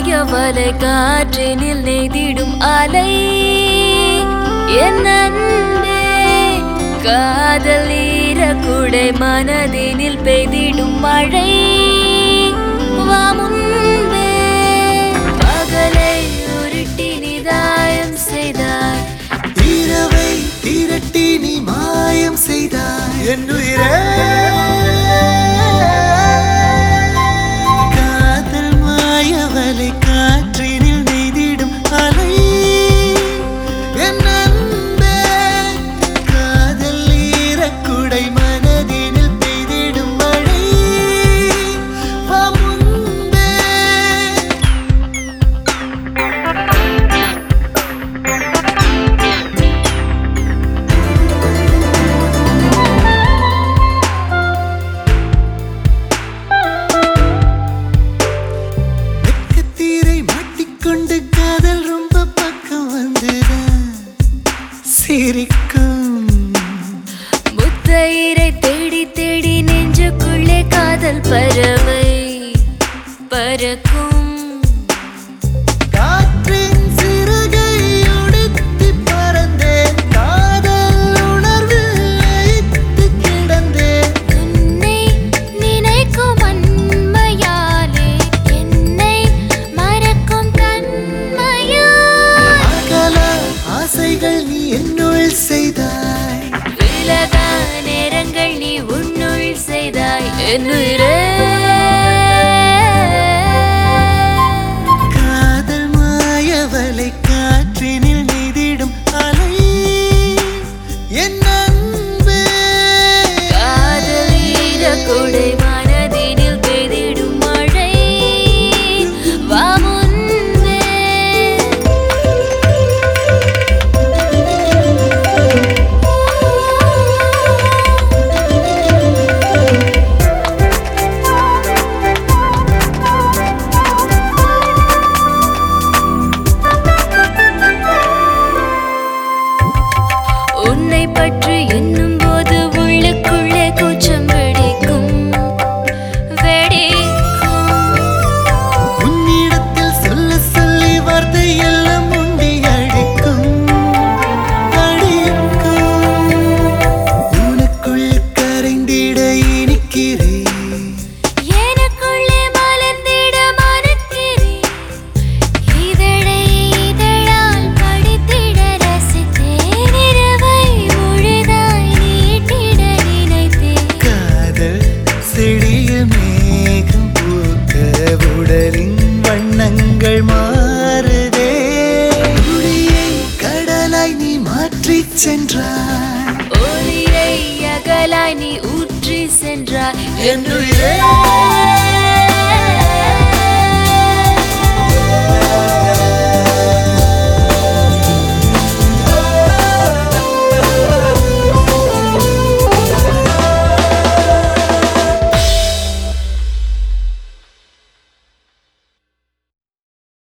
மாயவலை காற்றினில் நெய்திடும் அலை என் அன்பே காதல் ஈரக்குடை மனதினில் பெய்திடும் மழை வா முன்பே பகலை உருட்டி நிதாயம் செய்தாய் இரவை திரட்டி நீ மாயம் செய்தாய் என்னுயிரே காதல் மாயவலை காற்றினில் நெய்திடும் அலை என் அன்பே காதல் ஈரக்குடை மனதினில் பெய்திடும் மழை வா முன்பே வெக்கத்தீரை மாட்டிக்கொண்டு காதல் ரொம்ப பக்கம் வந்துதான் சிரிக்கும் முத்தயிரை தேடி தேடி நெஞ்சுக்குள்ளே காதல் பறவை பறக்கும் காற்றின் சிறகை உடுத்தி பறந்தேன் காதல் உணர்வில் லயித்து கிடந்தேன் உன்னை நினைக்கும் அன்மையாலே என்னை மறக்கும் தன்மையால் அகல ஆசைகள் நீ என்னுள் செய்தாய் விலகா நேரங்கள் நீ உன்னுள் செய்தாய் என்னுயிரே காதல் மாயவலை காற்றினில் நெய்திடும் அலை என் அன்பே காதல் ஈரக்குடை மனதினில் பெய்திடும் மழை வா முன்பே உன்னை பற்றி எண்ணும் போது உள்ளுக்குள்ளே கூச்சம் வெடிக்கும் வெடிக்கும் உன்னிடத்தில் சொல்ல சொல்லி வார்த்தை எல்லாம் உண்டி அடிக்கும் அடிக்கும் உனக்குள் கரைந்திட இனிக்கிறேன் எனக்குள்ளே மலர்ந்திட மறுக்கிறேன் இதழை இதழால் படித்திட ரசித்தேன் இரவை முழுதாய் நீட்டிட நினைத்தேன் காதல் செடியில் மேகம் பூத்த உடலின் வண்ணங்கள் மாறுதே ஒளியை கடலாய் நீ மாற்றிச் சென்றாய் ஒளியை அகலாய் நீ ஊற்றி சென்றாய் என்னுயிரே